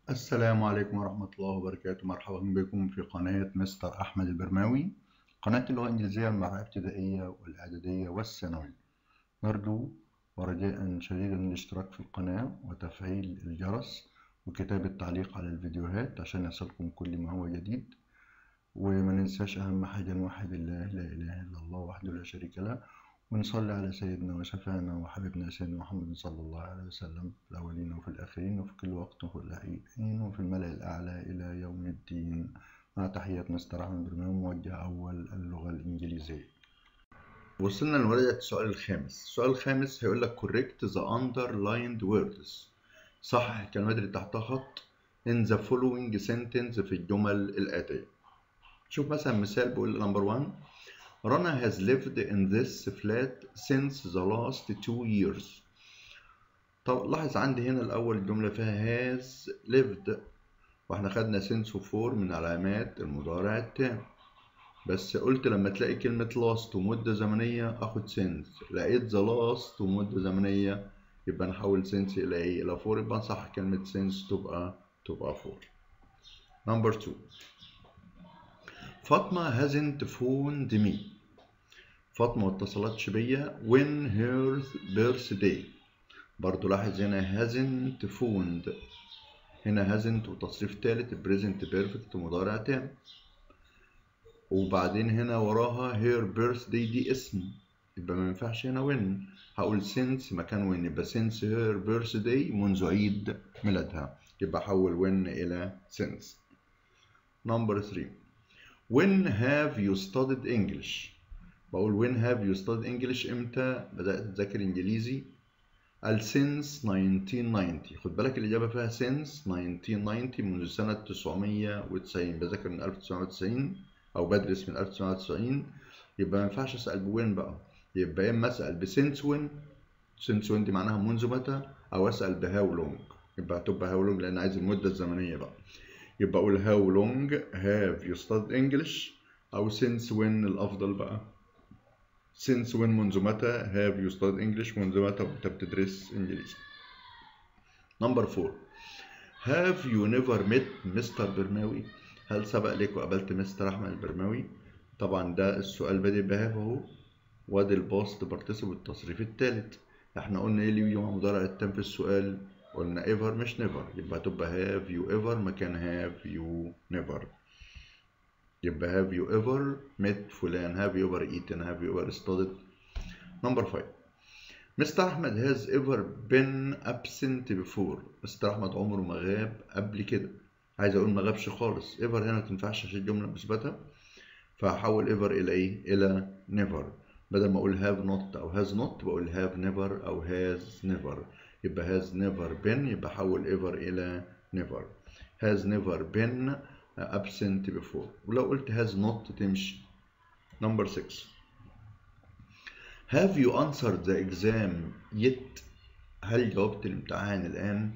السلام عليكم ورحمة الله وبركاته مرحبا بكم في قناة مستر أحمد البرماوي قناة اللغة الإنجليزية المرحلة الابتدائية والإعدادية والثانوية نرجو ورجاء شديدا الاشتراك في القناة وتفعيل الجرس وكتابة تعليق على الفيديوهات عشان يصلكم كل ما هو جديد وما ننساش أهم حاجة نوحد الله لا إله إلا الله وحده لا شريك له ونصلي على سيدنا وشفانا وحبيبنا سيدنا محمد صلى الله عليه وسلم في الأولين وفي الآخرين وفي كل وقت وفي الحين وفي الملأ الأعلى إلى يوم الدين مع تحيات مستر أحمد برنامج موجه أول اللغة الإنجليزية وصلنا لورقة السؤال الخامس السؤال الخامس هيقول لك correct the underlined words صحح الكلمات اللي تحتها خط in the following sentence في الجمل الآتية شوف مثلا مثال بيقول نمبر 1 Rana has lived in this flat since the last two years. طب لاحظ عندي هنا الأول الجملة فيها has lived واحنا خدنا since و for من علامات المضارع التام بس قلت لما تلاقي كلمة last ومدة زمنية آخد since لقيت the last ومدة زمنية يبقى نحول since إلى إيه؟ إلى for يبقى نصحح كلمة since تبقى تبقى for. Number two فاطمة hasn't phoned me فاطمة ما اتصلتش بيا when her birthday برضو لاحظ هنا hasn't phoned هنا hasn't وتصريف تالت present perfect مضارع تام وبعدين هنا وراها her birthday دي اسم يبقى ما ينفعش هنا when هقول since مكان when يبقى since her birthday منذ عيد ميلادها يبقى حول when إلى since number 3 When have you studied English؟ بقول when have you studied English امتى بدأت تذاكر انجليزي؟ قال since 1990 خد بالك الإجابة فيها since 1990 منذ سنة 990 بذاكر من 1990 أو بدرس من 1990 يبقى ما ينفعش أسأل بوين بقى يبقى يا إما أسأل بسنس وين since when دي معناها منذ متى أو أسأل بهاو لونج يبقى هتبقى هاو لونج لأن عايز المدة الزمنية بقى يبقى أقول how long have you studied English أو since when الأفضل بقى since when منذ متى have you studied English منذ متى وأنت بتدرس إنجليزي number four have you never met Mr. برماوي هل سبق لك وقابلت مستر أحمد البرماوي طبعا ده السؤال بادئ بهاف أهو وادي الباست بارتيسيبل التصريف الثالث احنا قلنا ايه اللي بيجي مع مضارع التام في السؤال قلنا ever مش never يبقى هتبقى have you ever مكان have you never يبقى have you ever met فلان have you ever eaten have you ever studied number five مستر أحمد has ever been absent before مستر أحمد عمره ما غاب قبل كده عايز أقول ما غابش خالص ever هنا ما تنفعش عشان الجملة مثبتة فهحول ever إلى إيه؟ إلى never بدل ما أقول have not أو has not بقول have never أو has never يبقى has never been يبقى حول ever إلى never has never been absent before ولو قلت has not تمشي number 6 have you answered the exam yet هل جاوبت الامتحان الآن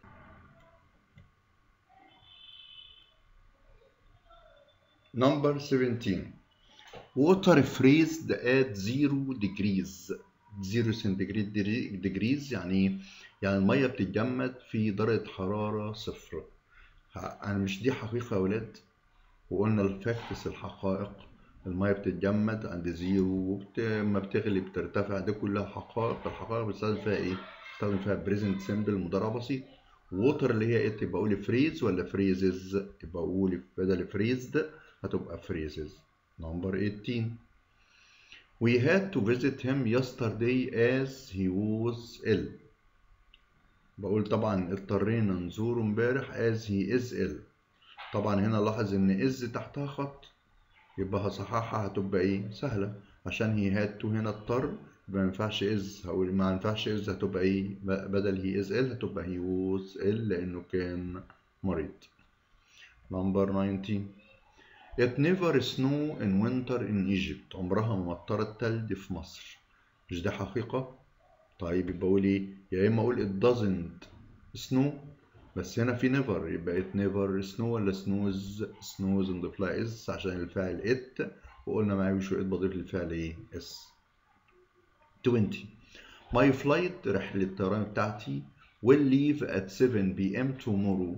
number 17 water freezed at zero degrees زيرو سنتيجريد ديجريز يعني يعني الميه بتتجمد في درجه حراره صفر يعني مش دي حقيقه يا ولاد وقلنا الفاكتس الحقائق الميه بتتجمد عند زيرو لما بتغلي بترتفع دي كلها حقائق الحقائق بتستخدم فيها ايه بتستخدم فيها بريزنت سيمبل مضارع بسيط ووتر اللي هي ايه يبقى اقول فريز ولا فريزز يبقى اقول بدل فريزد هتبقى فريزز نمبر 18 We had to visit him yesterday as he was ill. بقول طبعا اضطرينا نزوره امبارح as he is ill. طبعا هنا لاحظ ان is تحتها خط يبقى هصححها هتبقى ايه سهلة عشان he had to هنا اضطر يبقى ما ينفعش is هقول ما ينفعش is هتبقى ايه بدل he is ill هتبقى he was ill لانه كان مريض. نمبر 19 It never snow in winter in Egypt عمرها ما مطرت تلج في مصر مش دي حقيقة؟ طيب يبقى أقول إيه؟ يا إما أقول it doesn't snow بس هنا في never يبقى it never snow ولا snows snows and the flies عشان الفاعل it وقلنا معايا شو it بضيف للفعل إيه؟ s 20 My flight رحلة الطيران بتاعتي will leave at 7 p.m. tomorrow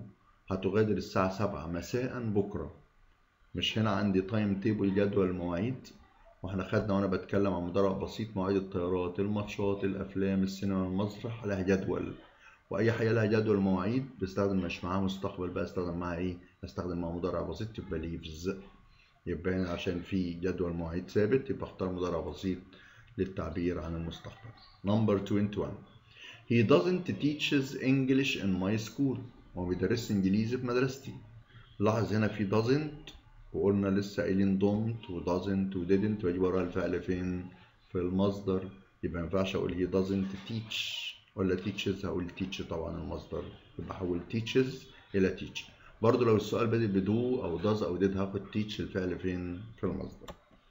هتغادر الساعة 7 مساء بكرة مش هنا عندي تايم تيبل جدول المواعيد واحنا خدنا وانا بتكلم عن مدرع بسيط مواعيد الطيارات الماتشات الافلام السينما المسرح لها جدول واي حاجه لها جدول مواعيد بستخدم مش معاها مستقبل بقى استخدم معاها ايه استخدم مع مضارع بسيط يبقى ليفز يبقى هنا عشان في جدول مواعيد ثابت يبقى اختار مضارع بسيط للتعبير عن المستقبل نمبر 21 He doesn't teaches English in my school هو ما بيدرسش انجليزي في مدرستي لاحظ هنا في doesn't وقلنا لسه قايلين don't و doesn't و didn't واجيب وراها الفعل فين في المصدر يبقى ما ينفعش اقول he doesn't teach ولا teaches هقول teach طبعا المصدر يبقى احول teaches الى teach برضه لو السؤال بادئ بدو او does او did هاخد teach الفعل فين في المصدر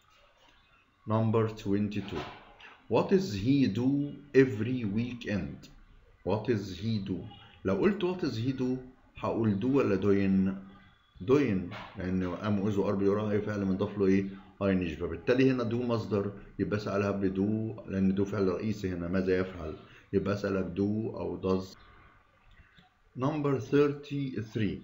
number 22 what does he do every weekend what does he do لو قلت what does he do هقول do ولا doing doing لان ام اوز وار بيوراها اي فعل مضاف له ايه اينج فبالتالي هنا دو مصدر يبقى اسالها بدو لان دو فعل رئيسي هنا ماذا يفعل يبقى اسالها بدو او does number 33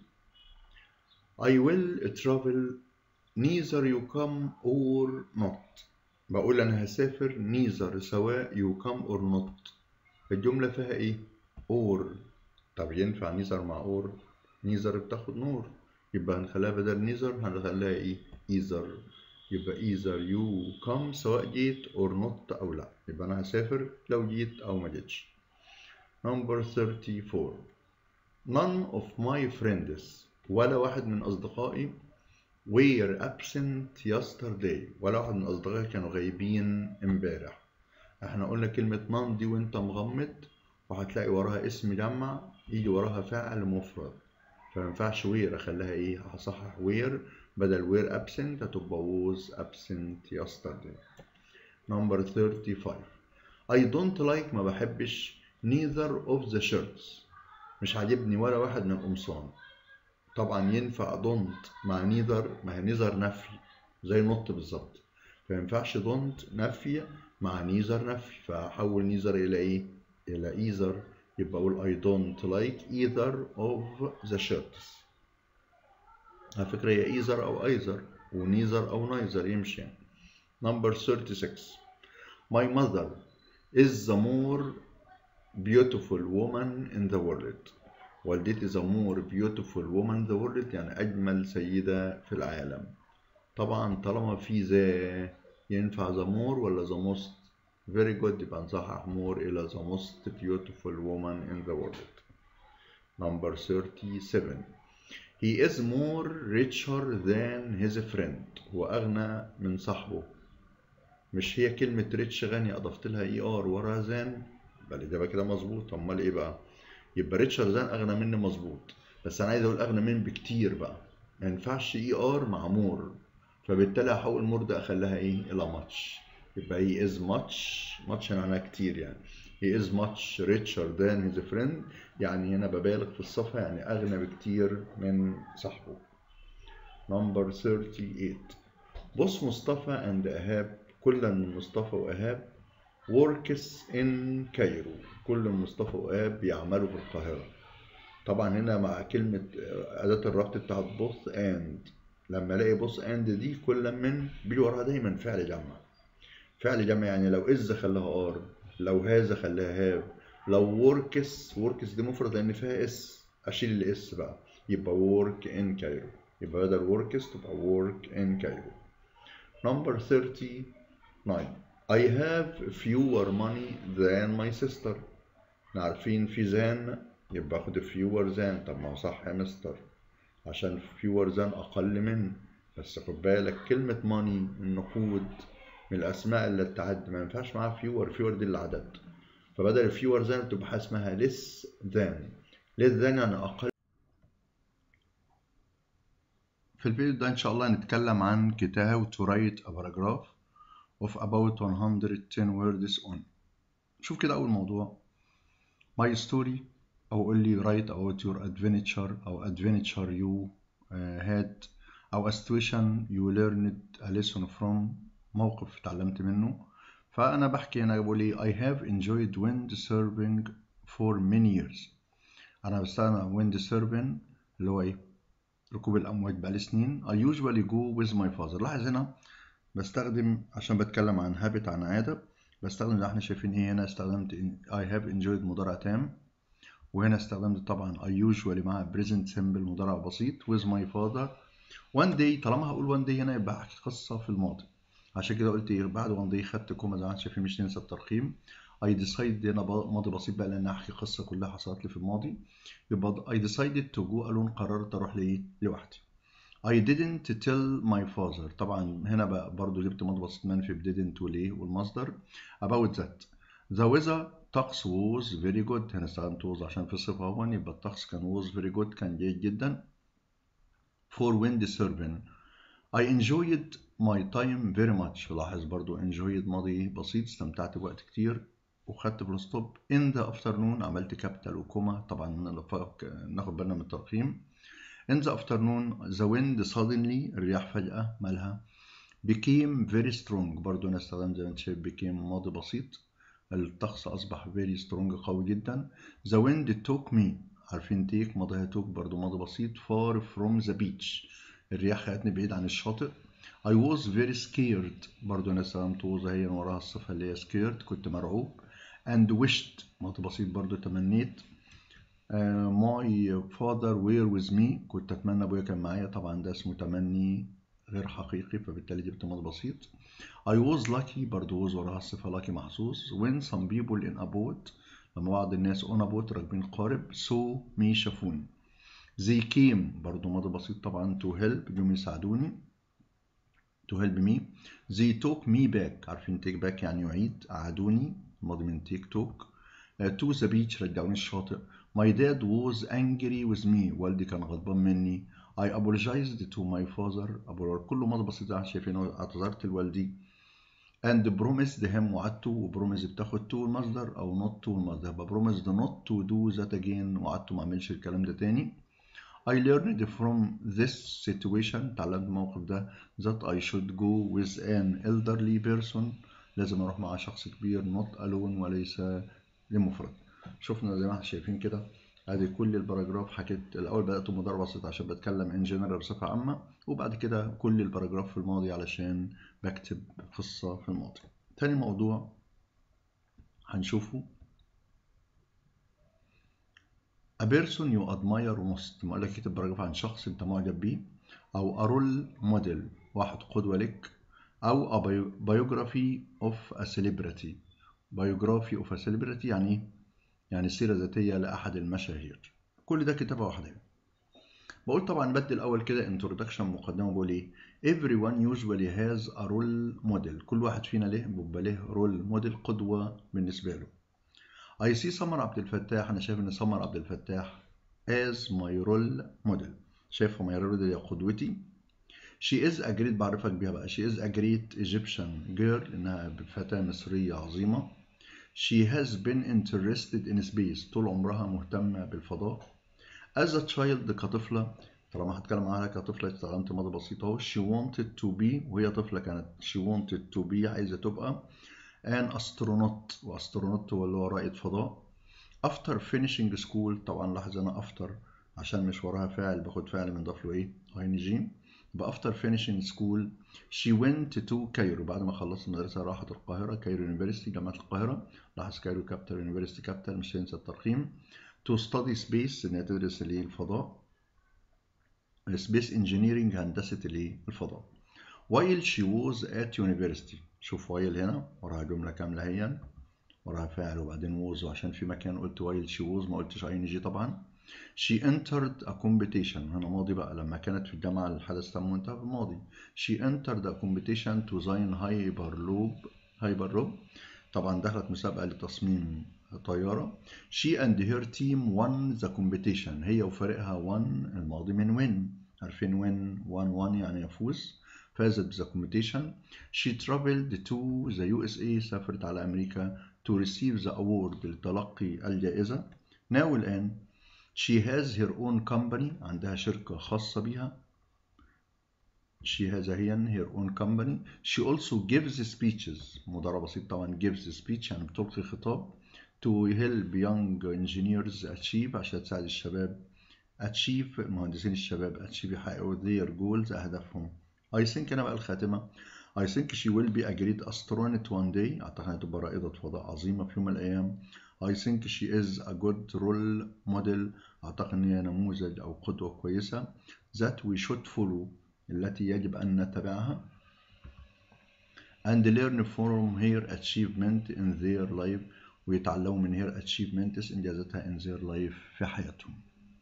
I will travel neither you come or not بقول انا هسافر neither سواء you come or not الجملة فيها ايه or طب ينفع neither مع or neither بتاخد نور يبقى هنخليها بدل neither هنخليها ايه either يبقى either you come سواء جيت or not او لا يبقى انا هسافر لو جيت او ما جيتش number 34 none of my friends ولا واحد من اصدقائي were absent yesterday ولا واحد من اصدقائي كانوا غايبين امبارح احنا قلنا كلمة none دي وانت مغمض وهتلاقي وراها اسم جمع يجي وراها فاعل مفرد فمينفعش وير اخليها ايه هصحح وير بدل وير absent هتبقى was absent yesterday number 35 I don't like ما بحبش neither of the shirts مش عاجبني ولا واحد من القمصان طبعا ينفع don't مع neither ما هي neither نفي زي not بالظبط فينفعش don't نفي مع neither نفي فأحول neither إلى إيه؟ إلى either يبقى أقول I don't like either of the shirts على فكرة هي either أو either و neither أو neither يمشي number 36 My mother is the more beautiful woman in the world والدتي the more beautiful woman in the world يعني أجمل سيدة في العالم طبعا طالما في ذا ينفع the more ولا the most very good يبقى نصحح more إلى the most beautiful woman in the world number 37 he is more richer than his friend هو أغنى من صاحبه مش هي كلمة ريتش غني أضفت لها اي ار وراها ذان يبقى الإجابة كده مظبوط أمال إيه بقى؟ يبقى ريتشر ذان أغنى مني مظبوط بس أنا عايز أقول أغنى مني بكتير بقى ما ينفعش اي ار مع مور فبالتالي هحول مور ده أخليها إيه؟ إلى ماتش يبقى he is much much معناها كتير يعني he is much richer than his friend يعني هنا ببالغ في الصفة يعني أغنى بكتير من صاحبه number 38 بص مصطفى and إيهاب كل من مصطفى وإيهاب works in كايرو كل مصطفى وإيهاب بيعملوا في القاهرة طبعا هنا مع كلمة أداة الربط بتاعت بص and لما ألاقي بص and دي كل من بيجي وراها دايما فعل جمع فعل جمع يعني لو إز خلاها ار لو هذا خلاها هاف لو وركس وركس دي مفرد لأن فيها اس أشيل الاس بقى يبقى work in كايرو يبقى بدل وركس تبقى work in كايرو number 39 I have fewer money than my sister احنا عارفين في than يبقى اخد fewer than طب ما هو صح يا مستر عشان fewer than أقل من بس خد بالك كلمة money النقود من الأسماء اللي التعد ما ينفعش معاها fewer fewer دي العدد فبدل fewer than تبقى حاجة اسمها less than less than يعني أقل في الفيديو ده إن شاء الله هنتكلم عن كتاب to write a paragraph of about 110 words on شوف كده أول موضوع my story أو قول لي write about your adventure أو adventure you uh, had أو a situation you learned a lesson from موقف اتعلمت منه فأنا بحكي هنا بقول لي I have enjoyed windsurfing for many years أنا بستخدم windsurfing اللي هو ايه ركوب الامواج بقالي سنين I usually go with my father لاحظ هنا بستخدم عشان بتكلم عن habit عن عادة بستخدم اللي احنا شايفين ايه هنا استخدمت I have enjoyed مضارع تام وهنا استخدمت طبعا I usually مع present simple مضارع بسيط with my father one day طالما هقول one day هنا يبقى احكي قصة في الماضي عشان كده قلت ايه بعد one day خدت كوما زي ما انتم شايفين مش ننسى الترقيم I decided هنا ماضي بسيط بقى لان احكي قصة كلها حصلت لي في الماضي يبقى I decided to go alone قررت اروح لايه لوحدي I didn't tell my father طبعا هنا بقى برضو جبت ماضي بسيط منفي ب didn't وليه والمصدر about that the weather طقس was very good هنا استخدمت was عشان في صفة هون يبقى الطقس كان was very good كان جيد جدا for wind turbine I enjoyed my time very much لاحظ برضو enjoyed ماضي بسيط استمتعت بوقت كتير وخدت فول ستوب in the afternoon عملت كابيتال وكوما طبعا ناخد بالنا من الترقيم in the afternoon the wind suddenly الرياح فجأة مالها became very strong برضو أنا استخدمت زي ما انت شايف became ماضي بسيط الطقس أصبح very strong قوي جدا the wind took me عارفين take ماضيها took برضو ماضي بسيط far from the beach الرياح خدتني بعيد عن الشاطئ I was very scared برضو أنا استخدمت was هي وراها الصفة اللي هي scared كنت مرعوب and wished ماضي بسيط برضو تمنيت uh, my father were with me كنت أتمنى أبويا كان معايا طبعا ده اسمه تمني غير حقيقي فبالتالي جبت ماضي بسيط I was lucky برضو was وراها الصفة lucky محظوظ when some people in a boat لما بعض الناس on a boat راكبين قارب saw me شافوني they came برضو ماضي بسيط طبعا to help جم يساعدوني to help me they took me back عارفين take back يعني يعيد أعادوني ماضي من take took uh, to the beach رجعوني الشاطئ my dad was angry with me والدي كان غضبان مني I apologized to my father كله ماضي بسيط زي ما شايفين اعتذرت لوالدي and promised him وعدته وبروميز بتاخد to المصدر او not to المصدر يبقى promised not to do that again وعدته ما اعملش الكلام ده تاني I learned from this situation تعلمت الموقف ده that I should go with an elderly person لازم اروح مع شخص كبير not alone وليس لمفرد شفنا زي ما احنا شايفين كده ادي كل الباراجراف حكيت الاول بدات بمضارع بسيط عشان بتكلم ان جنرال بصفه عامه وبعد كده كل الباراجراف في الماضي علشان بكتب قصه في الماضي تاني موضوع هنشوفه a person you admire most ما لك كتب باراجراف عن شخص انت معجب بيه او a role model واحد قدوه لك او a biography of a celebrity biography of a celebrity يعني يعني سيرة ذاتية لأحد المشاهير كل ده كتابة واحدة بقول طبعا بدي الأول كده introduction مقدمة بقول إيه everyone usually has a role model كل واحد فينا له بيبقى له role model قدوة بالنسبة له I see سمر عبد الفتاح أنا شايف إن سمر عبد الفتاح as my role model شايفها my role model هي قدوتي she is a great بعرفك بيها بقى she is a great Egyptian girl إنها فتاة مصرية عظيمة She has been interested in space طول عمرها مهتمة بالفضاء As a child كطفلة طالما هتكلم عنها كطفلة استخدمت ماضي بسيط اهو she wanted to be وهي طفلة كانت she wanted to be عايزة تبقى an astronaut واسترونوت هو اللي هو رائد فضاء after finishing school طبعا لاحظ انا after عشان مش وراها فاعل باخد فاعل من ضاف له ايه ing يبقى after finishing school she went to Cairo بعد ما خلصت المدرسة راحت القاهرة كايرو يونيفرسيتي جامعة القاهرة لاحظ كايرو كابيتال يونيفرسيتي كابيتال مش هينسى الترقيم to study space إنها تدرس اللي الفضاء space engineering هندسة اللي الفضاء while she was at university شوف while هنا وراها جملة كاملة هي وراها فاعل وبعدين was وعشان في مكان قلت while she was ما قلتش ing طبعا She entered a competition هنا ماضي بقى لما كانت في الجامعة الحدث تم وانتهى في الماضي She entered a competition to design hyperloop hyperloop طبعا دخلت مسابقة لتصميم طيارة She and her team won the competition هي وفريقها won الماضي من win عارفين win won won يعني يفوز فازت بذا competition She traveled to the USA سافرت على أمريكا to receive the award لتلقي الجائزة Now الآن She has her own company عندها شركة خاصة بها She has هي her own company She also gives speeches مضارع بسيط طبعا gives speech يعني بتلقي خطاب to help young engineers achieve عشان تساعد الشباب achieve المهندسين الشباب achieve يحققوا their goals أهدافهم I think أنا بقى الخاتمة I think she will be a great astronaut one day أعتقد أنها تبقى رائدة فضاء عظيمة في يوم من الأيام I think she is a good role model أعتقد أن هي نموذج أو قدوة كويسة that we should follow التي يجب أن نتبعها and learn from her achievement in their life ويتعلموا من her achievements إنجازاتها in their life في حياتهم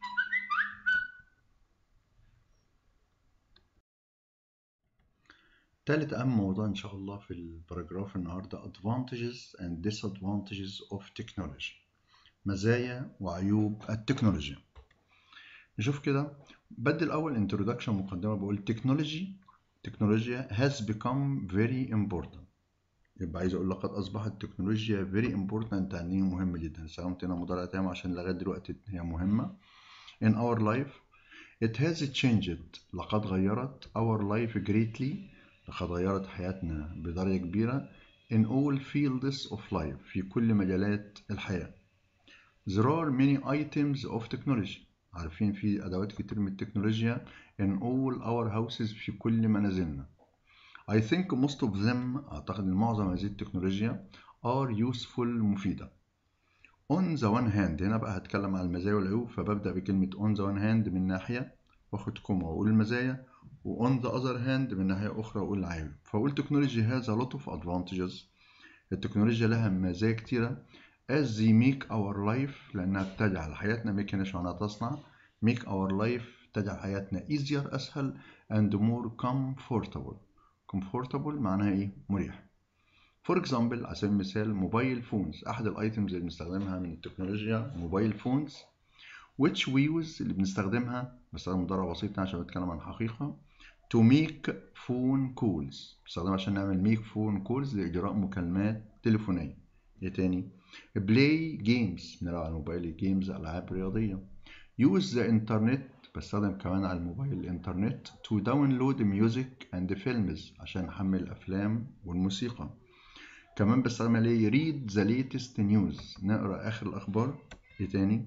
تالت أهم موضوع إن شاء الله في الباراجراف النهاردة advantages and disadvantages of technology مزايا وعيوب التكنولوجيا نشوف كده بدي الأول introduction مقدمة بقول technology تكنولوجيا has become very important يبقى عايز أقول لقد أصبحت التكنولوجيا very important يعني مهمة جدا استخدمت هنا مضارع تام عشان لغاية دلوقتي هي مهمة in our life it has changed لقد غيرت our life greatly لقد غيرت حياتنا بدرجة كبيرة in all fields of life في كل مجالات الحياة there are many items of technology عارفين في أدوات كتير من التكنولوجيا in all our houses في كل منازلنا I think most of them أعتقد إن معظم هذه التكنولوجيا are useful مفيدة on the one hand هنا بقى هتكلم عن المزايا والعيوب فببدأ بكلمة on the one hand من ناحية واخد كوما وأقول المزايا و on the other hand من ناحية أخرى أقول العيوب فأقول technology has a lot of advantages التكنولوجيا لها مزايا كتيرة as they make our life لأنها بتجعل حياتنا make هنا معناها تصنع make our life تجعل حياتنا easier أسهل and more comfortable comfortable معناها إيه؟ مريح فور اكزامبل على سبيل المثال موبايل فونز أحد الأيتمز اللي بنستخدمها من التكنولوجيا موبايل فونز which we use اللي بنستخدمها بستخدم مضارع بسيط عشان بتكلم عن حقيقة to make phone calls بستخدمها عشان نعمل make phone calls لإجراء مكالمات تليفونية إيه تاني play games بنلعب على الموبايل جيمز ألعاب رياضية use the internet بستخدم كمان على الموبايل الإنترنت to download music and films عشان أحمل الأفلام والموسيقى كمان بستخدم عليه read the latest news نقرأ آخر الأخبار إيه تاني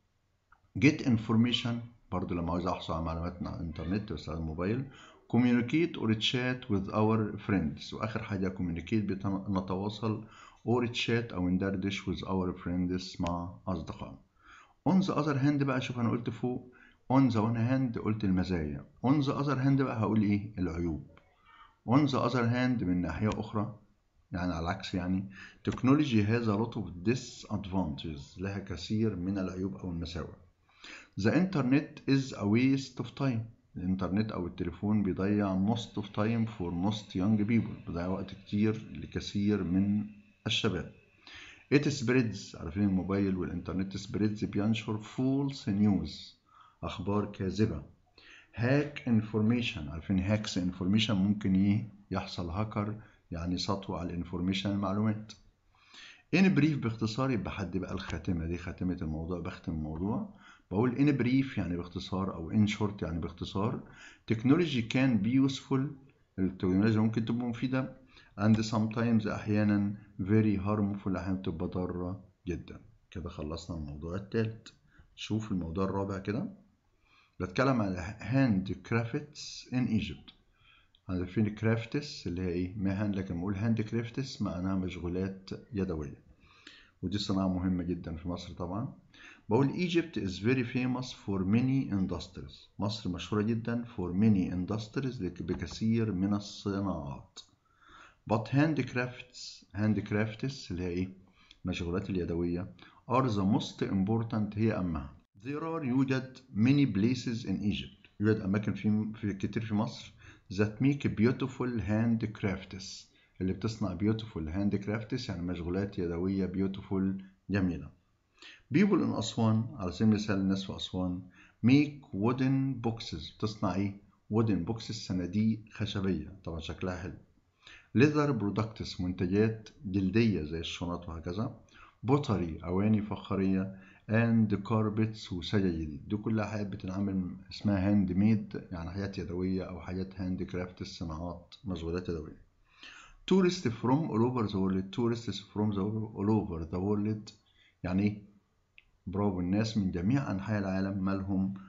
get information برضه لما عاوز أحصل على معلومات على الإنترنت بستخدم الموبايل communicate or chat with our friends وآخر حاجة communicate بنتواصل or chat أو ندردش with our friends مع أصدقائنا on the other hand بقى شوف أنا قلت فوق on the one hand قلت المزايا on the other hand بقى هقول إيه العيوب on the other hand من ناحية أخرى يعني على العكس يعني technology has a lot of disadvantages لها كثير من العيوب أو المساوئ The internet is a waste of time الإنترنت أو التليفون بيضيع most of time for most young people بيضيع وقت كتير لكثير من الشباب It spreads عارفين الموبايل والإنترنت spreads بينشر false news أخبار كاذبة hack information عارفين hacks information ممكن إيه يحصل هاكر يعني سطو على الانفورميشن المعلومات in brief باختصار يبقى حد بقى الخاتمة دي خاتمة الموضوع بختم الموضوع بقول in brief يعني باختصار أو in short يعني باختصار technology can be useful التكنولوجيا ممكن تبقى مفيدة and sometimes أحيانا very harmful أحيانا تبقى ضارة جدا كده خلصنا الموضوع الثالث شوف الموضوع الرابع كده بتكلم على hand crafts in Egypt عارفين كرافتس اللي هي ايه مهن لكن بقول هاند كرافتس معناها مشغولات يدوية ودي صناعة مهمة جدا في مصر طبعا بقول Egypt is very famous for many industries مصر مشهورة جدا for many industries بكثير من الصناعات but handicrafts handicrafts اللي هي ايه المشغولات اليدوية are the most important هي أهمها there are يوجد many places in Egypt يوجد أماكن في, في كتير في مصر that make beautiful handcrafts اللي بتصنع beautiful handcrafts يعني مشغولات يدوية beautiful جميلة people in أسوان على سبيل المثال الناس في أسوان make wooden boxes بتصنع إيه wooden boxes صناديق خشبية طبعا شكلها حلو leather products منتجات جلدية زي الشنط وهكذا بوتري أواني فخارية and carpets وسجاجيد دي كلها حاجات بتنعمل اسمها هاند ميد يعني حاجات يدوية أو حاجات هاند كرافت صناعات مشغولات يدوية tourists from all over the world tourists from the all over the world يعني ايه برافو الناس من جميع أنحاء العالم مالهم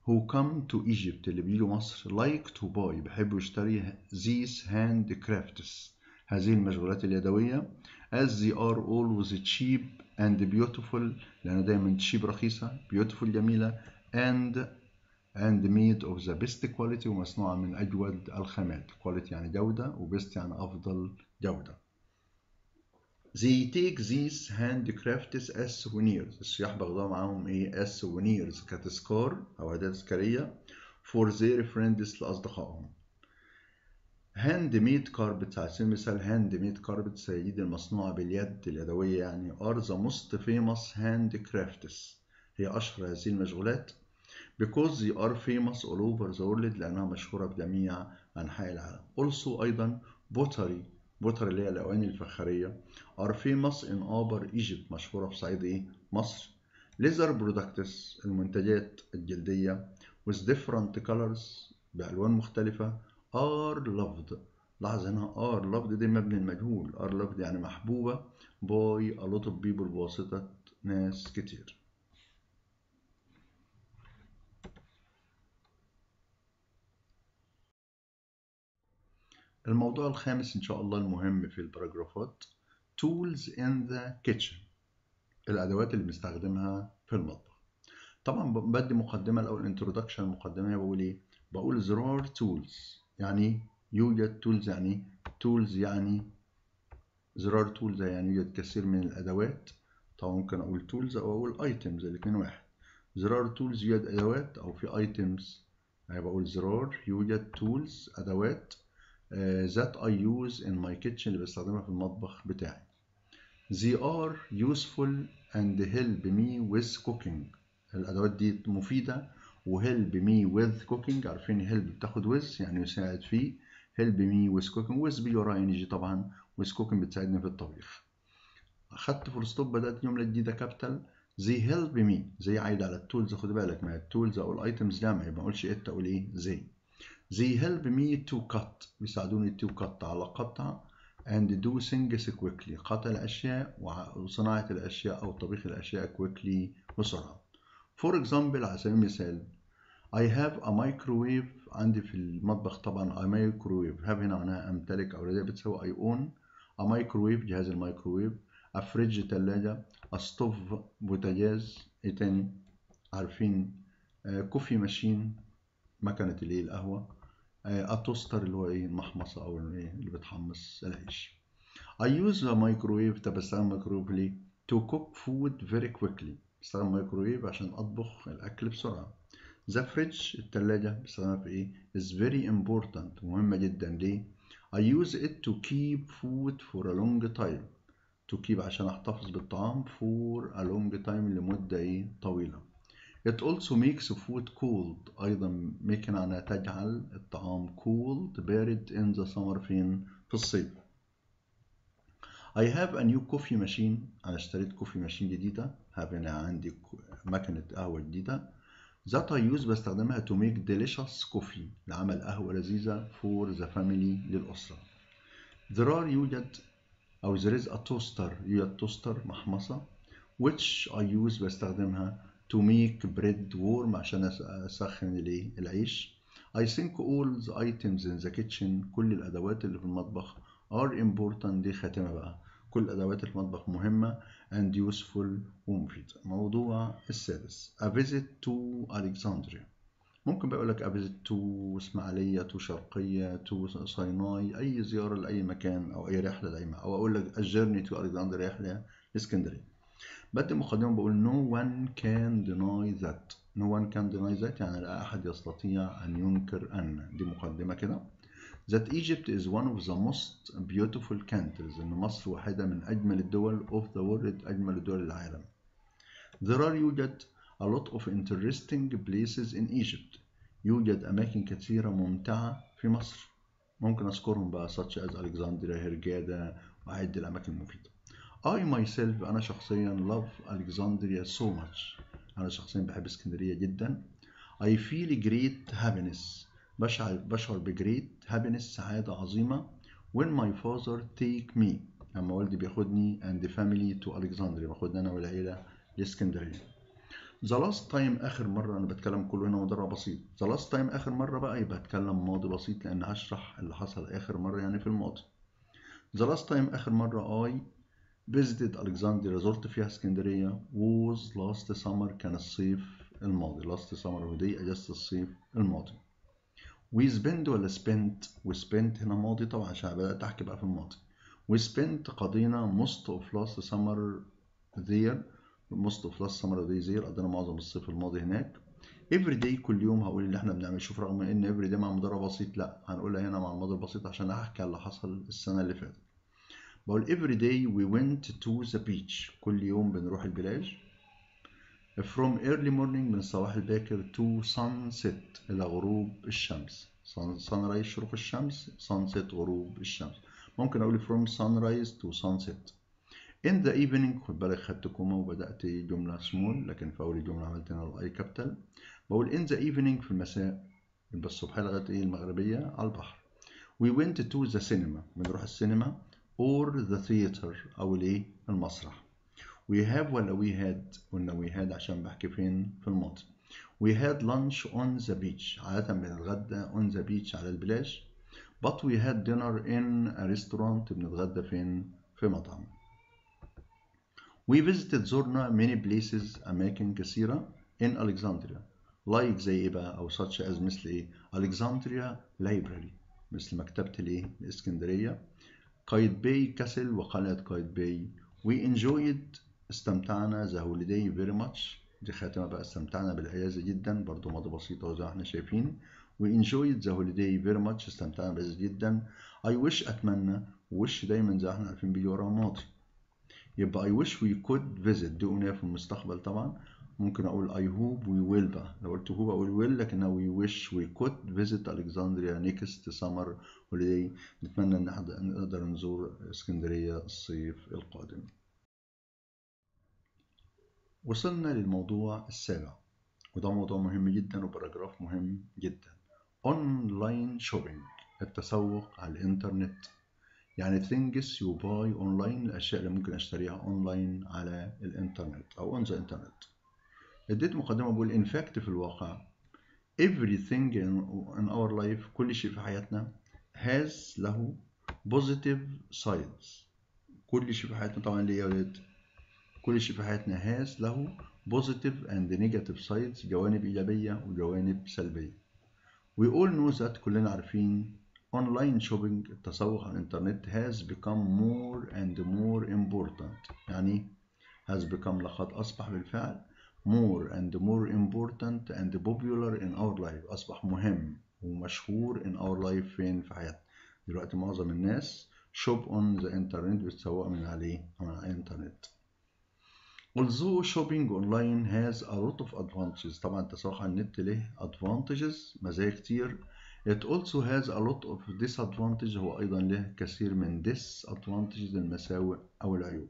who come to Egypt اللي بيجوا مصر like to buy بيحبوا يشتري these handcrafts هذه المشغولات اليدوية as they are always cheap and beautiful لأنها دايما cheap رخيصة beautiful جميلة and and made of the best quality ومصنوعة من أجود الخامات quality يعني جودة و best يعني أفضل جودة They take these handcrafts as souvenirs السياح بياخدوها معاهم ايه as souvenirs كتذكار أو هدايا تذكارية for their friends لأصدقائهم هاند ميد كاربتس على سبيل المثال هاند ميد كاربتس هي دي المصنوعة باليد اليدوية يعني are the most famous handcrafts هي أشهر هذه المشغولات because they are famous all over the world لأنها مشهورة بجميع أنحاء العالم also أيضا pottery pottery اللي هي الأواني الفخارية are famous in upper Egypt مشهورة في صعيد إيه؟ مصر leather products المنتجات الجلدية with different colors بألوان مختلفة are loved لاحظ هنا are loved دي مبني المجهول are loved يعني محبوبة by a lot of people بواسطة ناس كتير الموضوع الخامس إن شاء الله المهم في الباراجرافات tools in the kitchen الأدوات اللي بنستخدمها في المطبخ طبعا بدي مقدمة الأول introduction مقدمة بقول إيه بقول there are tools يعني يوجد tools يعني tools يعني there are tools يعني يوجد كثير من الأدوات طبعا ممكن أقول tools أو أقول items الاتنين واحد there are tools يوجد أدوات أو في items يعني بقول there are يوجد tools أدوات uh, that I use in my kitchen اللي بستخدمها في المطبخ بتاعي they are useful and help me with cooking الأدوات دي مفيدة و help me with cooking عارفين help بتاخد with يعني يساعد فيه help me with cooking with بيجي وراها انرجي طبعا with cooking بتساعدني في الطبيخ أخدت فول ستوب بدأت جملة جديدة كابيتال they help me زي عايد على التولز خد بالك ما التولز أو الأيتمز جمع ما أقولش إت أقول إيه زي they help me to cut بيساعدوني to cut على قطع and do things quickly قطع الأشياء وصناعة الأشياء أو طبيخ الأشياء quickly بسرعة for example على سبيل المثال I have a microwave عندي في المطبخ طبعا a microwave have هنا معناها أمتلك أو لدي بتساوي I own a microwave جهاز الميكروويف a fridge تلاجة a stove بوتاجاز إيه تاني عارفين كوفي ماشين مكنة اللي هي القهوة التوستر اللي هو ايه المحمصة أو اللي بتحمص العيش. I use the microwave طب بستخدم الميكروويف ليه؟ to cook food very quickly بستخدم الميكروويف عشان أطبخ الأكل بسرعة. The fridge التلاجة بستخدمها في ايه؟ is very important مهمة جدا ليه؟ I use it to keep food for a long time. to keep عشان أحتفظ بالطعام for a long time لمدة ايه؟ طويلة. It also makes food cold أيضا making أنها تجعل الطعام cold بارد in the summer فين في الصيف I have a new coffee machine أنا اشتريت كوفي ماشين جديدة have أنا عندي مكنة قهوة جديدة that I use بستخدمها to make delicious coffee لعمل قهوة لذيذة for the family للأسرة there are يوجد أو there is a toaster يوجد توستر محمصة which I use بستخدمها to make bread warm عشان أسخن الايه العيش I think all the items in the kitchen كل الأدوات اللي في المطبخ are important دي خاتمة بقى كل الأدوات اللي في المطبخ مهمة and useful ومفيدة الموضوع السادس a visit to Alexandria ممكن بقول لك a visit to إسماعيلية to شرقية to سيناي أي زيارة لأي مكان أو أي رحلة لأي مكان أو أقول لك a journey to Alexandria رحلة لإسكندرية بدي مقدمة بقول no one can deny that no one can deny that يعني لا أحد يستطيع أن ينكر أن دي مقدمة كده that Egypt is one of the most beautiful countries إن مصر واحدة من أجمل الدول of the world أجمل دول العالم there are يوجد a lot of interesting places in Egypt يوجد أماكن كثيرة ممتعة في مصر ممكن أذكرهم بقى such as Alexandria هرجادة وأعد الأماكن المفيدة I myself أنا شخصيا love Alexandria so much أنا شخصيا بحب اسكندرية جدا I feel great happiness بشعر بشعر بجريت happiness سعادة عظيمة when my father take me لما والدي بياخدني and the family to Alexandria باخدني أنا والعيلة لإسكندرية the last time آخر مرة أنا بتكلم كله هنا مضارع بسيط the last time آخر مرة بقى يبقى هتكلم ماضي بسيط لأن هشرح اللي حصل آخر مرة يعني في الماضي the last time آخر مرة I visited Alexandria زرت فيها اسكندرية was last summer كان الصيف الماضي last summer ودي أجازة الصيف الماضي we spend ولا spent و spent هنا ماضي طبعا عشان بدأت أحكي بقى في الماضي we spent قضينا most of last summer there most of last summer day there قضينا معظم الصيف الماضي هناك every day كل يوم هقول اللي احنا بنعمل شوف رغم ان every day مع مضارع بسيط لا هنقولها هنا مع الماضي البسيط عشان احكي على اللي حصل السنة اللي فاتت بقول every day we went to the beach كل يوم بنروح البلاج from early morning من الصباح الباكر to sunset إلى غروب الشمس sunrise شروق الشمس sunset غروب الشمس ممكن أقول from sunrise to sunset in the evening خد بالك خدت كوما وبدأت جملة small لكن في أول الجملة عملت هنا الأي كابيتال بقول in the evening في المساء يبقى الصبح لغاية إيه المغربية على البحر we went to the cinema بنروح السينما or the theater أو الإيه المسرح we have ولا we had قلنا we had عشان بحكي فين في الماضي we had lunch on the beach عادة بنتغدى on the beach على البلاج but we had dinner in a restaurant بنتغدى فين في مطعم we visited زرنا many places أماكن كثيرة in Alexandria like زي إيه بقى أو such as مثل إيه Alexandria library مثل مكتبة الإيه الإسكندرية قايتباي كاسل وقلعة قايتباي we enjoyed استمتعنا the holiday very much دي خاتمة بقى استمتعنا بالأجازة جدا برضو ماضي بسيطة وزي ما احنا شايفين we enjoyed the holiday very much استمتعنا بالأجازة جدا I wish أتمنى wish دايما زي ما احنا عارفين بيجي ورا الماضي يبقى I wish we could visit دي أغنية في المستقبل طبعا ممكن أقول I hope we will بقى لو قلت hope أقول will لكن we wish we could visit Alexandria next summer holiday نتمنى إن احنا نقدر نزور اسكندرية الصيف القادم وصلنا للموضوع السابع وده موضوع مهم جدا وباراجراف مهم جدا اونلاين شوبينج التسوق على الانترنت يعني things you buy online الاشياء اللي ممكن اشتريها اونلاين على الانترنت او on the internet اديت مقدمه بقول in fact في الواقع everything in our life كل شيء في حياتنا has له positive sides كل شيء في حياتنا طبعا ليه يا ولاد كل شيء في حياتنا has له positive and negative sides جوانب إيجابية وجوانب سلبية. We all know that كلنا عارفين online shopping التسوق على الإنترنت has become more and more important يعني has become لقد أصبح بالفعل more and more important and popular in our life أصبح مهم ومشهور in our life فين في حياتنا دلوقتي معظم الناس shop on the internet بتسوق من عليه من على الإنترنت although shopping online has a lot of advantages طبعا التسوق على النت له advantages مزايا كتير it also has a lot of disadvantages هو أيضا له كثير من disadvantages المساوئ أو العيوب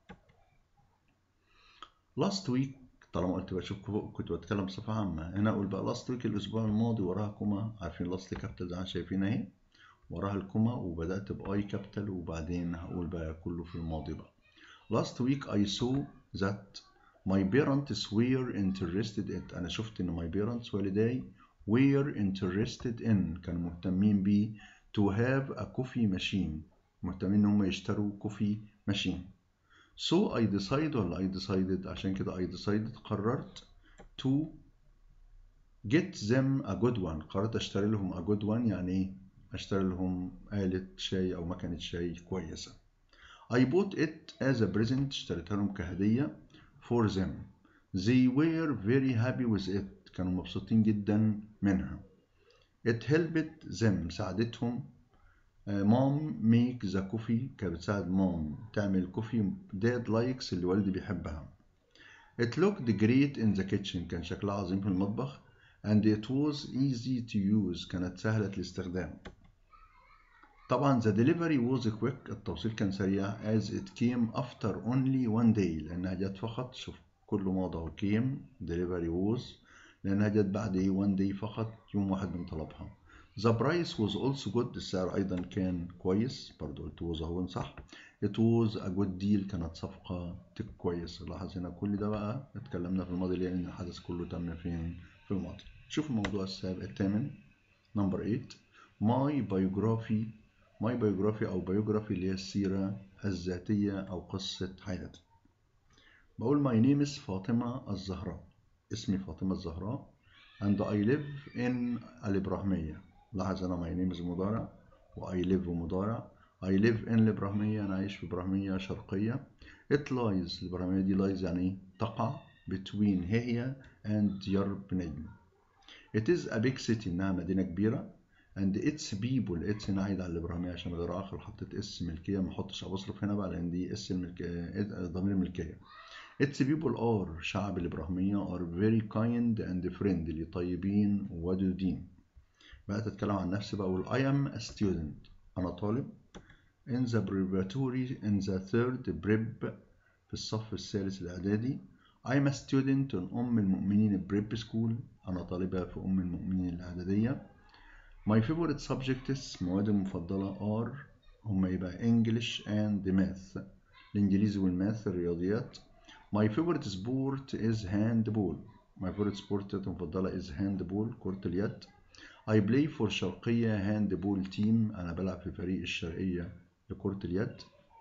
last week طالما قلت بشوف كنت بتكلم بصفة عامة هنا أقول بقى last week الأسبوع الماضي وراها كوما عارفين last كابيتال زي ما شايفين أهي وراها الكوما وبدأت بأي كابيتال وبعدين هقول بقى كله في الماضي بقى last week I saw that my parents were interested in أنا شفت إن my parents والداي were interested in كانوا مهتمين بيه to have a coffee machine مهتمين إن هم يشتروا coffee machine so I decided ولا I decided عشان كده I decided قررت to get them a good one قررت أشتري لهم a good one يعني إيه أشتري لهم آلة شاي أو مكنة شاي كويسة I bought it as a present اشتريتها لهم كهدية for them. They were very happy with it. كانوا مبسوطين جدا منها. It helped them ساعدتهم. مام make the coffee كانت بتساعد مام تعمل كوفي dad likes اللي والدي بيحبها. It looked great in the kitchen كان شكلها عظيم في المطبخ and it was easy to use كانت سهلة الاستخدام. طبعا the delivery was quick التوصيل كان سريع as it came after only one day لأنها جت فقط شوف كله ماضي came delivery was لأنها جت بعد ايه one day فقط يوم واحد من طلبها the price was also good السعر أيضا كان كويس برضو قلت was أهو صح it was a good deal كانت صفقة كويسة لاحظ هنا كل ده بقى اتكلمنا في الماضي ليه لأن الحدث كله تم فين في الماضي شوف الموضوع السابق الثامن نمبر 8 my biography my biography أو biography اللي هي السيرة الذاتية أو قصة حياتي بقول my name is فاطمة الزهراء اسمي فاطمة الزهراء and I live in الإبراهيمية لاحظ أنا my name is مضارع و I live مضارع I live in الإبراهيمية أنا عايش في إبراهيمية شرقية it lies الإبراهيمية دي lies يعني تقع between هي and يربنيل it is a big city إنها مدينة كبيرة and its people its هنا عايد على الإبراهيمية عشان غير آخر حطيت اس ملكية ما احطش أبصرف هنا بقى لأن دي اس الملكية ضمير الملكية its people are شعب الإبراهيمية are very kind and friendly طيبين ودودين بقى تتكلم عن نفسي بقول I am a student أنا طالب in the preparatory in the third prep في الصف الثالث الإعدادي I'm a student in أم المؤمنين prep school أنا طالبة في أم المؤمنين الإعدادية My favorite subjects مواد المفضلة are هما يبقى English and Math الإنجليزي والماث الرياضيات My favorite sport is handball My favorite sport المفضلة is handball كرة اليد I play for شرقية handball team أنا بلعب في فريق الشرقية لكرة اليد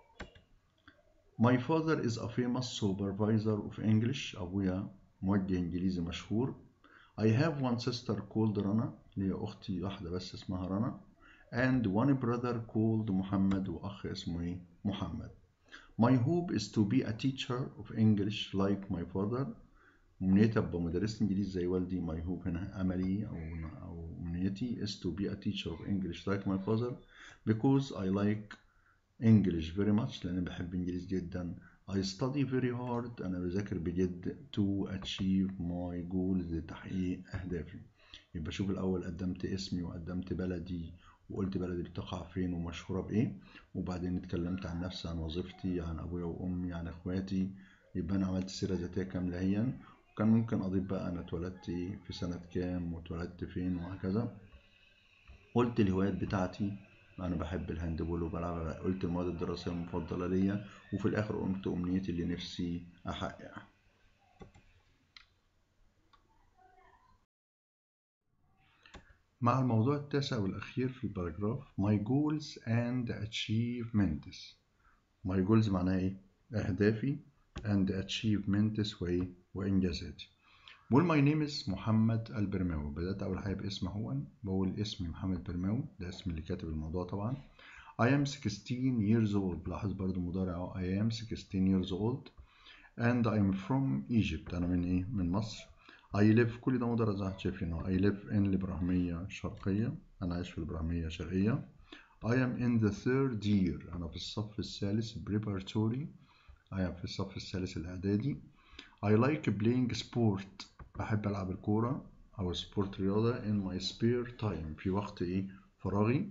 My father is a famous supervisor of English أبويا موجه إنجليزي مشهور I have one sister called رنا لي أختي واحدة بس اسمها رنا and one brother called محمد وأخ اسمه إيه محمد My hope is to be a teacher of English like my father أمنيتي أبقى مدرس إنجليزي زي والدي my hope هنا أملي أو أو أمنيتي is to be a teacher of English like my father because I like English very much لأن بحب إنجليزي جدا I study very hard أنا بذاكر بجد to achieve my goals لتحقيق أهدافي يبقى شوف الأول قدمت اسمي وقدمت بلدي وقلت بلدي بتقع فين ومشهورة بإيه وبعدين اتكلمت عن نفسي عن وظيفتي عن أبويا وأمي عن إخواتي يبقى أنا عملت سيرة ذاتية كاملة هي وكان ممكن أضيف بقى أنا اتولدت في سنة كام واتولدت فين وهكذا قلت الهوايات بتاعتي انا بحب الهاندبول وبلعب قلت المواد الدراسيه المفضله ليا وفي الاخر قلت امنيتي اللي نفسي احققها مع الموضوع التاسع والاخير في الباراجراف my goals and achievements my goals معناها ايه اهدافي and achievements وايه وانجازاتي بقول my name is محمد البرماوي بدأت أول حاجة باسم هو بقول اسمي محمد برماوي ده اسم اللي كاتب الموضوع طبعا I am 16 years old لاحظ برضو مضارع اهو I am 16 years old and I am from Egypt أنا من إيه؟ من مصر I live كل ده مضارع زي ما شايفين اهو I live in الإبراهيمية الشرقية أنا عايش في الإبراهيمية الشرقية I am in the third year أنا في الصف الثالث preparatory I am في الصف الثالث الإعدادي I like playing sport بحب ألعب الكورة أو سبورت رياضة in my spare time في وقت إيه فراغي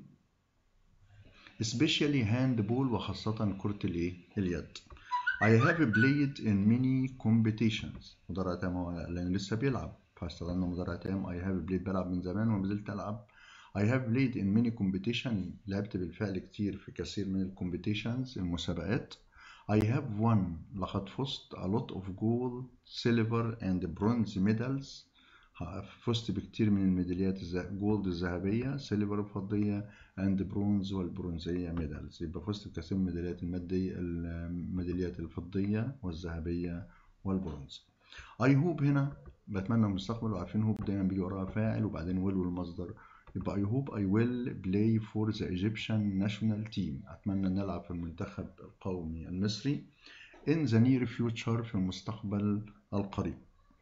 especially handball وخاصة كرة الإيه اليد I have played in many competitions مضارع تام هو لأن لسه بيلعب فاستخدمنا مضارع تام I have played بلعب من زمان وما زلت ألعب I have played in many competition لعبت بالفعل كتير في كثير من الكومبيتيشنز المسابقات I have won لقد فزت a lot of gold, silver and bronze medals فزت بكتير من الميداليات جولد الذهبية سيلفر الفضية and bronze والبرونزية medals يبقى فزت بكثير من الميداليات المادية الميداليات الفضية والذهبية والبرونز I hope هنا بتمنى المستقبل وعارفين هوب دايما بيجي وراها فاعل وبعدين will والمصدر يبقى I hope I will play for the Egyptian national team أتمنى أن ألعب في المنتخب القومي المصري in the near future في المستقبل القريب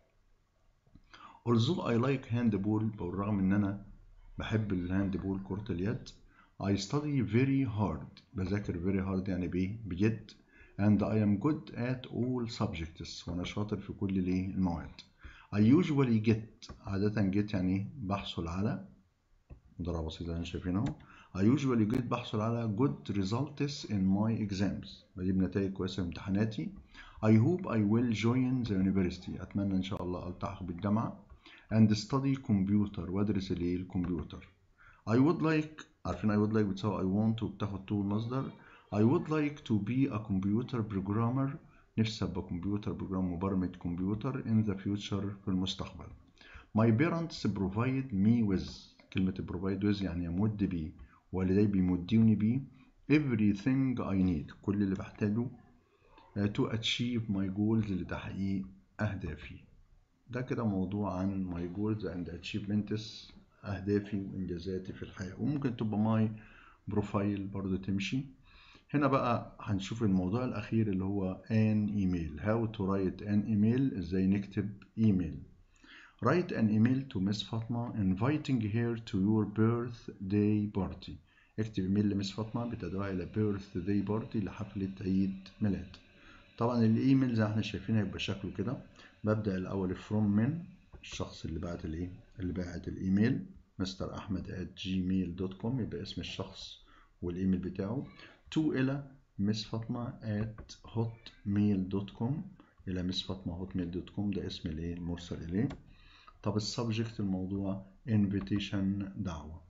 although I like handball بالرغم أن أنا بحب الهاندبول كرة اليد I study very hard بذاكر very hard يعني بإيه بجد and I am good at all subjects وأنا شاطر في كل ليه المواد I usually get عادة get يعني بحصل على مضارع بسيط اللي شايفينه I usually get بحصل على good results in my exams بجيب نتائج كويسة في امتحاناتي I hope I will join the university أتمنى إن شاء الله ألتحق بالجامعة and study computer وأدرس الإيه الكمبيوتر I would like عارفين I would like بتساوي I want وبتاخد to المصدر I would like to be a computer programmer نفسي أبقى كمبيوتر بروجرام مبرمج كمبيوتر in the future في المستقبل My parents provide me with كلمة provide with يعني يمد بي والدي بيمدوني بي everything I need كل اللي بحتاجه to achieve my goals لتحقيق أهدافي ده كده موضوع عن my goals and achievements أهدافي وإنجازاتي في الحياة وممكن تبقى my بروفايل برضو تمشي هنا بقى هنشوف الموضوع الأخير اللي هو an email how to write an email إزاي نكتب إيميل write an email to Miss فاطمة inviting her to your birthday party اكتب ايميل لمس فاطمة بتدعوها إلى birthday party لحفلة عيد ميلاد طبعا الايميل زي ما احنا شايفين هيبقى شكله كده ببدأ الأول from من الشخص اللي بعت الايه اللي بعت الايميل مستر أحمد at gmail.com يبقى اسم الشخص والايميل بتاعه to إلى مس فاطمة at hotmail.com إلى مس فاطمة hotmail.com ده اسم الايه المرسل إليه طب السبجكت الموضوع invitation دعوة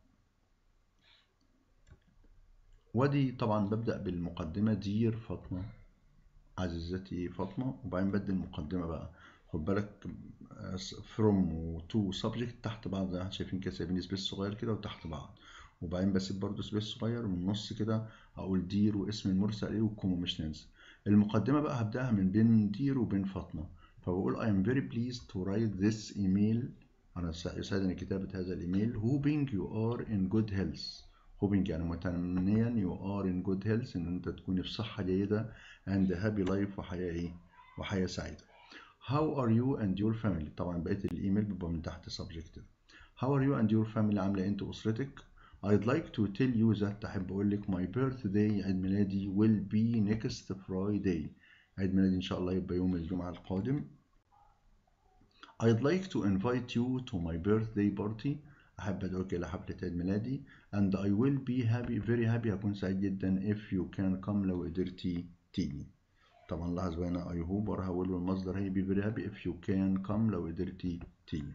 ودي طبعا ببدأ بالمقدمة دير فاطمة عزيزتي فاطمة وبعدين بدي المقدمة بقى خد بالك from و to subject تحت بعض زي ما شايفين كده سايبين سبيس صغير كده وتحت بعض وبعدين بسيب برضه سبيس صغير من النص كده اقول دير واسم المرسل ايه والكومو مش ننسى المقدمة بقى هبدأها من بين دير وبين فاطمة فبقول I am very pleased to write this email أنا يسعدني كتابة هذا الإيميل hoping you are in good health hoping يعني متمنيا you are in good health إن أنت تكون في صحة جيدة and happy life وحياة إيه وحياة سعيدة how are you and your family طبعا بقية الإيميل بيبقى من تحت subject how are you and your family عاملة أنت أسرتك I'd like to tell you that أحب أقول لك my birthday عيد ميلادي will be next Friday عيد ميلادي إن شاء الله يبقى يوم الجمعة القادم I'd like to invite you to my birthday party أحب أدعوك إلى حفلة عيد ميلادي and I will be happy very happy هكون سعيد جدا if you can come لو قدرتي تيجي طبعا لاحظ هنا I hope وراها will والمصدر هي be very happy if you can come لو قدرتي تيجي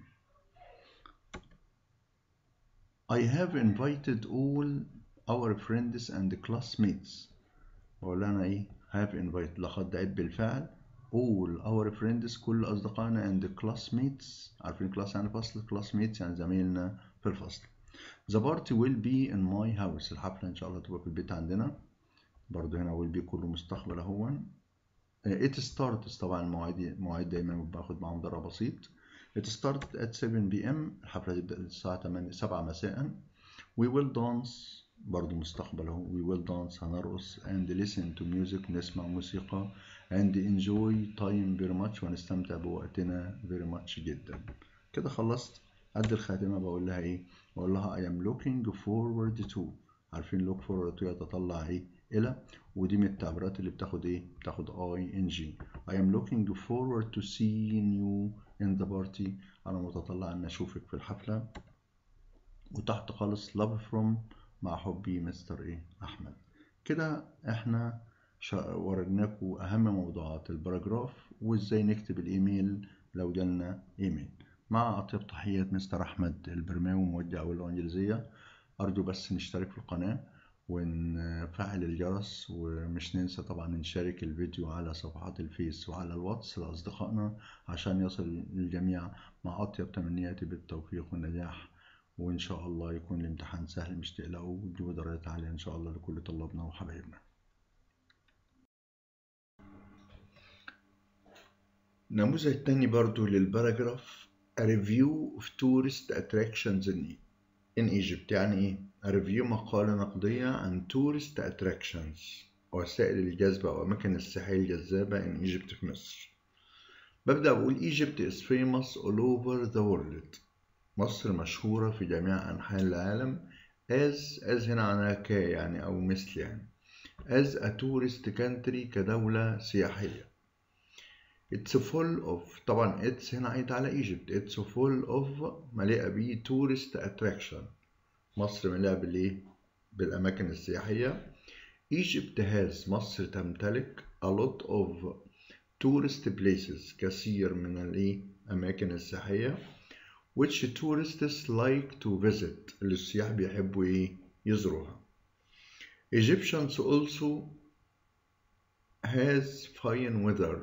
I have invited all our friends and classmates بقول أنا إيه have invited لقد دعيت بالفعل all our friends كل أصدقائنا and classmates عارفين class يعني فصل classmates يعني زمايلنا في الفصل the party will be in my house الحفلة إن شاء الله تبقى في البيت عندنا برضو هنا will be كله مستقبل أهو it starts طبعا المواعيد مواعيد دايما باخد معاهم ضرر بسيط it starts at 7 p.m. الحفلة تبدأ الساعة 8 7 مساء we will dance برضو مستقبل اهو we will dance هنرقص and listen to music نسمع موسيقى and enjoy time very much ونستمتع بوقتنا very much جدا كده خلصت قد الخاتمة بقول لها ايه بقول لها I am looking forward to عارفين look forward to يتطلع ايه الى ودي من التعبيرات اللي بتاخد ايه بتاخد ing I am looking forward to seeing you in the party انا متطلع ان اشوفك في الحفلة وتحت خالص love from مع حبي مستر ايه احمد كده احنا وريناكم اهم موضوعات الباراجراف وازاي نكتب الايميل لو جالنا ايميل مع اطيب تحيات مستر احمد البرماوي موجه او اللغه الانجليزيه ارجو بس نشترك في القناه ونفعل الجرس ومش ننسى طبعا نشارك الفيديو على صفحات الفيس وعلى الواتس لأصدقائنا عشان يصل للجميع مع أطيب تمنياتي بالتوفيق والنجاح وإن شاء الله يكون الامتحان سهل مش تقلقوا وتجيبوا درجات عالية إن شاء الله لكل طلابنا وحبايبنا النموذج التاني برضو للباراجراف A review of tourist attractions in in Egypt يعني ايه؟ ريفيو مقالة نقدية عن tourist attractions وسائل الجذب أو أماكن السياحية الجذابة in Egypt في مصر ببدأ بقول Egypt is famous all over the world مصر مشهورة في جميع أنحاء العالم as as هنا معناها ك يعني أو مثل يعني as a tourist country كدولة سياحية It's full of طبعا it's هنا عيد على Egypt It's full of مليئة بيه tourist attraction مصر مليئة بالإيه؟ بالأماكن السياحية Egypt has مصر تمتلك a lot of tourist places كثير من الإيه؟ أماكن السياحية which tourists like to visit اللي السياح بيحبوا إيه؟ يزوروها Egyptians also has fine weather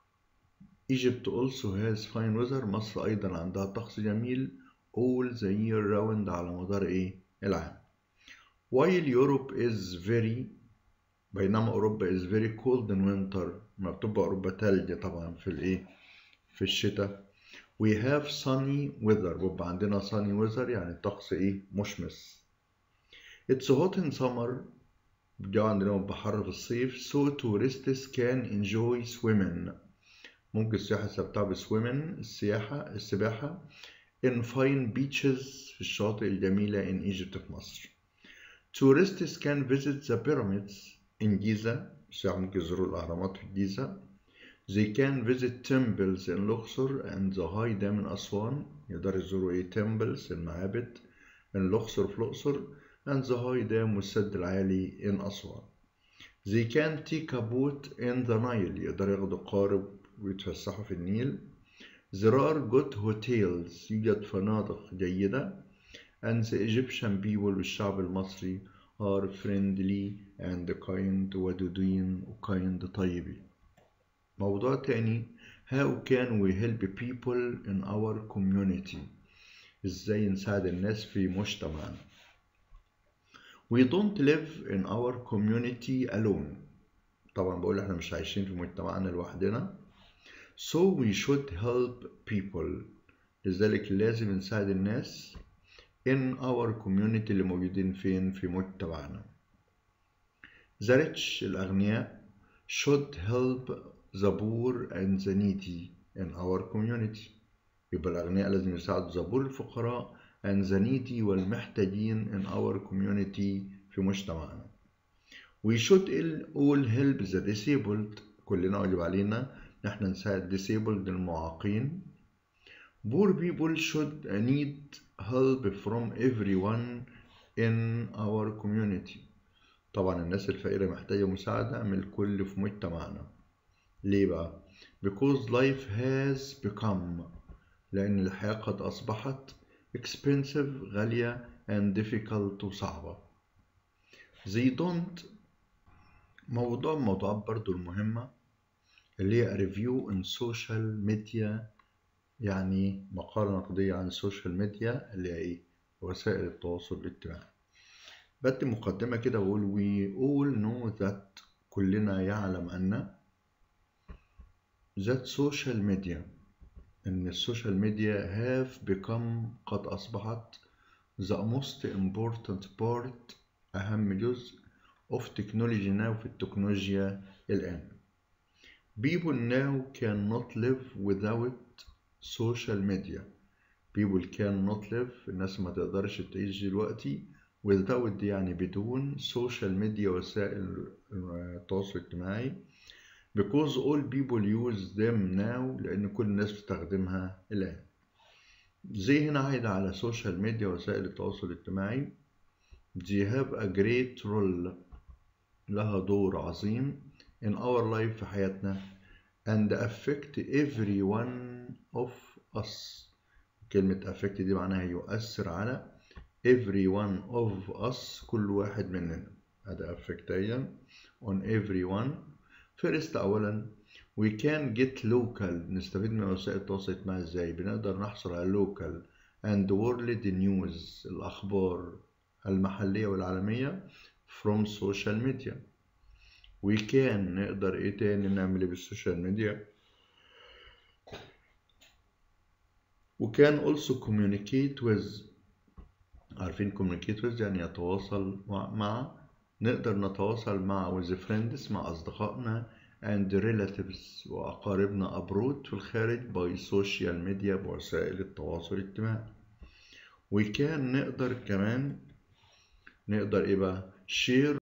Egypt also has fine weather مصر أيضا عندها طقس جميل all the year round على مدار إيه العام while Europe is very بينما أوروبا is very cold in winter ما بتبقى أوروبا تلج طبعا في الإيه في الشتاء we have sunny weather بيبقى عندنا sunny weather يعني الطقس إيه مشمس it's hot in summer الجو عندنا بيبقى حر في الصيف so tourists can enjoy swimming ممكن السياحة يستمتعوا بسويمن السياحة السباحة in fine beaches في الشواطئ الجميلة in Egypt في مصر. Tourists can visit the pyramids in Giza السياح ممكن يزوروا الأهرامات في الجيزة. They can visit temples in الأقصر and the high dam in أسوان يقدروا يزوروا إيه temples المعابد in الأقصر في الأقصر and the high dam والسد العالي in أسوان. They can take a boat in the Nile يقدروا ياخدوا قارب ويتفسحوا في النيل There are good hotels يوجد فنادق جيدة and the Egyptian people والشعب المصري are friendly and kind ودودين وkind طيبين موضوع تاني how can we help people in our community ازاي نساعد الناس في مجتمعنا we don't live in our community alone طبعا بقول احنا مش عايشين في مجتمعنا لوحدنا So we should help people لذلك لازم نساعد الناس in our community اللي موجودين فين في مجتمعنا The rich الأغنياء should help the poor and the needy in our community يبقى الأغنياء لازم يساعدوا the poor الفقراء and the needy والمحتاجين in our community في مجتمعنا We should all help the disabled كلنا واجب علينا نحن نساعد disabled المعاقين poor people should need help from everyone in our community طبعا الناس الفقيرة محتاجة مساعدة من الكل في مجتمعنا ليه بقى؟ because life has become لأن الحياة قد أصبحت expensive غالية and difficult وصعبة they don't موضوع موضوعات برضو المهمة اللي هي ريفيو ان سوشيال ميديا يعني مقالة نقدية عن السوشيال ميديا اللي هي ايه وسائل التواصل الاجتماعي بدي مقدمة كده بقول we all know that كلنا يعلم أن that social media إن السوشيال ميديا have become قد أصبحت the most important part أهم جزء of technology now في التكنولوجيا الآن People now cannot live without social media. People cannot live الناس ما تقدرش تعيش دلوقتي without يعني بدون social media وسائل التواصل الاجتماعي because all people use them now لأن كل الناس بتستخدمها الآن. زي هنا عايدة على social media وسائل التواصل الاجتماعي they have a great role لها دور عظيم in our life في حياتنا and affect every one of us كلمة affect دي معناها يؤثر على every one of us كل واحد مننا هذا affect أيضا on everyone first أولا we can get local نستفيد من وسائل التواصل الاجتماعي ازاي بنقدر نحصل على local and world news الأخبار المحلية والعالمية from social media we can نقدر ايه تاني نعمل ايه بالسوشيال ميديا we can also communicate with عارفين communicate with يعني يتواصل مع, مع نقدر نتواصل مع with friends مع أصدقائنا and relatives وأقاربنا abroad في الخارج by social media بوسائل التواصل الاجتماعي we can نقدر كمان نقدر ايه بقى share